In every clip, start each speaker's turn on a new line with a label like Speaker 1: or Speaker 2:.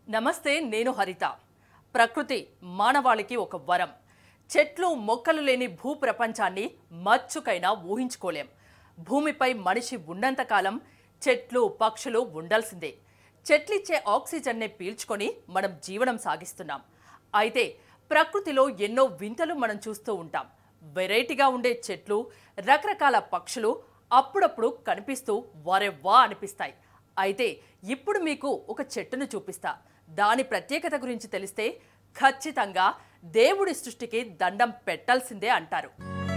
Speaker 1: నమస్తే నేను హరిత ప్రకృతి మానవాళికి ఒక వరం చెట్లు మొక్కలు లేని భూ ప్రపంచాన్ని మచ్చుకైనా ఊహించుకోలేం భూమిపై మనిషి ఉన్నంతకాలం చెట్లు పక్షులు ఉండాల్సిందే చెట్లిచ్చే ఆక్సిజన్నే పీల్చుకొని మనం జీవనం సాగిస్తున్నాం అయితే ప్రకృతిలో ఎన్నో వింతలు మనం చూస్తూ ఉంటాం వెరైటీగా ఉండే చెట్లు రకరకాల పక్షులు అప్పుడప్పుడు కనిపిస్తూ వరెవ్వా అనిపిస్తాయి అయితే ఇప్పుడు మీకు ఒక చెట్టును చూపిస్తా దాని ప్రత్యేకత గురించి తెలిస్తే ఖచ్చితంగా దేవుడి సృష్టికి దండం పెట్టాల్సిందే అంటారు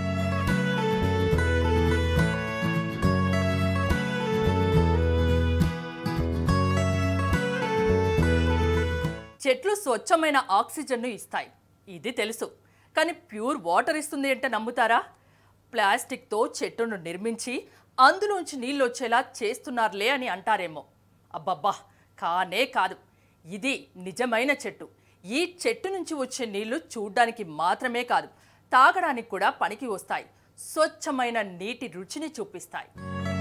Speaker 1: చెట్లు స్వచ్ఛమైన ఆక్సిజన్ను ఇస్తాయి ఇది తెలుసు కానీ ప్యూర్ వాటర్ ఇస్తుంది అంటే నమ్ముతారా ప్లాస్టిక్తో చెట్టును నిర్మించి అందులోంచి నీళ్ళు వచ్చేలా చేస్తున్నారులే అని అంటారేమో అబ్బబ్బా కానే కాదు ఇది నిజమైన చెట్టు ఈ చెట్టు నుంచి వచ్చే నీళ్లు చూడ్డానికి మాత్రమే కాదు తాగడానికి కూడా పనికి వస్తాయి స్వచ్ఛమైన నీటి రుచిని చూపిస్తాయి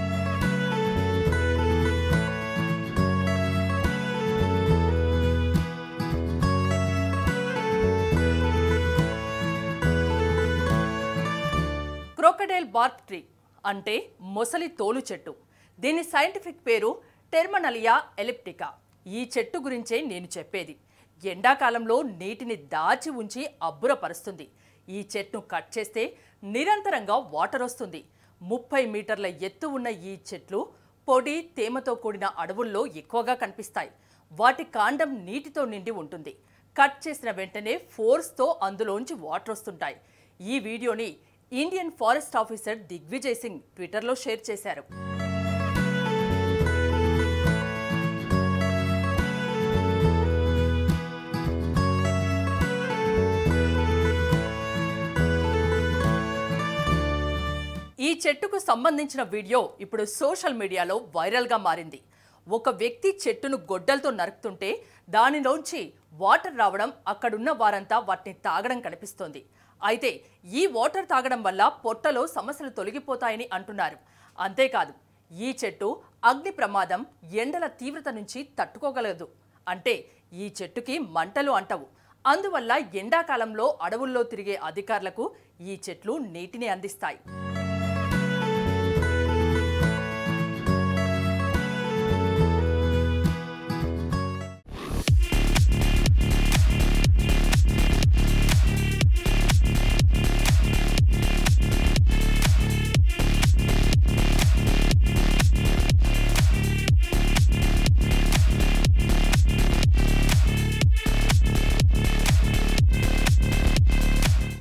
Speaker 1: క్రోకడైల్ బార్క్ ట్రీ అంటే మొసలి తోలు చెట్టు దీని సైంటిఫిక్ పేరు టెర్మనలియా ఎలిప్టికా ఈ చెట్టు గురించే నేను చెప్పేది ఎండాకాలంలో నీటిని దాచి ఉంచి అబ్బురపరుస్తుంది ఈ చెట్టును కట్ చేస్తే నిరంతరంగా వాటర్ వస్తుంది ముప్పై మీటర్ల ఎత్తు ఉన్న ఈ చెట్లు పొడి తేమతో కూడిన అడవుల్లో ఎక్కువగా కనిపిస్తాయి వాటి కాండం నీటితో నిండి ఉంటుంది కట్ చేసిన వెంటనే ఫోర్స్తో అందులోంచి వాటర్ వస్తుంటాయి ఈ వీడియోని Indian forest officer Digvijay Singh ట్విట్టర్లో షేర్ చేశారు ఈ చెట్టుకు సంబంధించిన వీడియో ఇప్పుడు సోషల్ మీడియాలో వైరల్గా మారింది ఒక వ్యక్తి చెట్టును గొడ్డలతో నరుకుతుంటే దానిలోంచి వాటర్ రావడం అక్కడున్న వారంతా వాటిని తాగడం కనిపిస్తోంది అయితే ఈ వాటర్ తాగడం వల్ల పొట్టలో సమస్యలు తొలగిపోతాయని అంటున్నారు అంతేకాదు ఈ చెట్టు అగ్ని ప్రమాదం ఎండల తీవ్రత నుంచి తట్టుకోగలదు అంటే ఈ చెట్టుకి మంటలు అంటవు అందువల్ల ఎండాకాలంలో అడవుల్లో తిరిగే అధికారులకు ఈ చెట్లు నీటిని అందిస్తాయి